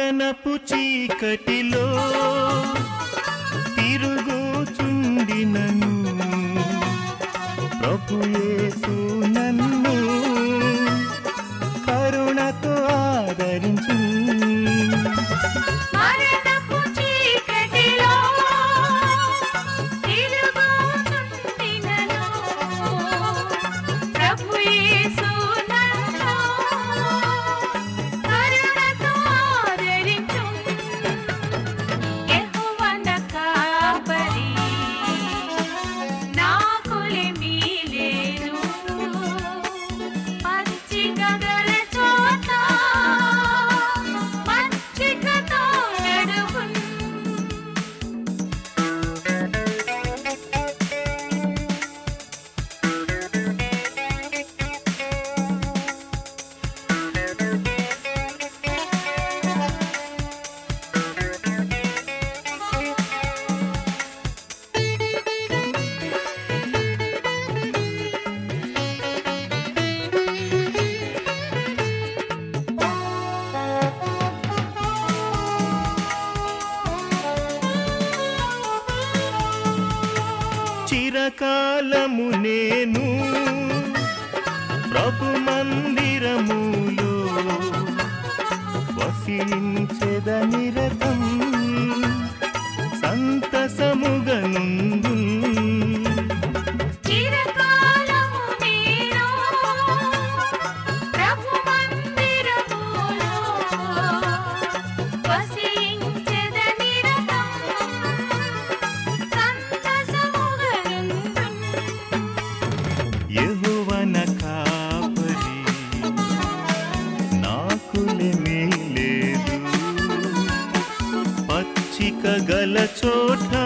మరణపు చీకటిలో తిరుగుచుండినను ప్రభు యేసు నన్ను కరుణతో ఆదరించు మరణపు చీకటిలో తిరుగుచుండినను ప్రభు యేసు నన్ను కరుణతో ఆదరించు. యెహోవా నా కాపరి, నాకులేమీ లేదు. పచ్చిక గల చోట పచ్చికతో నడువును. చిరకాలము నేను ప్రభు మందిరములో వసించెద నిరతం సంతసముగనుందు చిరకాలము నేను ప్రభు మందిరములో వసించెదనిరతం సంతసముగనుందును. యెహోవన కాపరి నాకులేమీ లేదు పచ్చిక గల చోట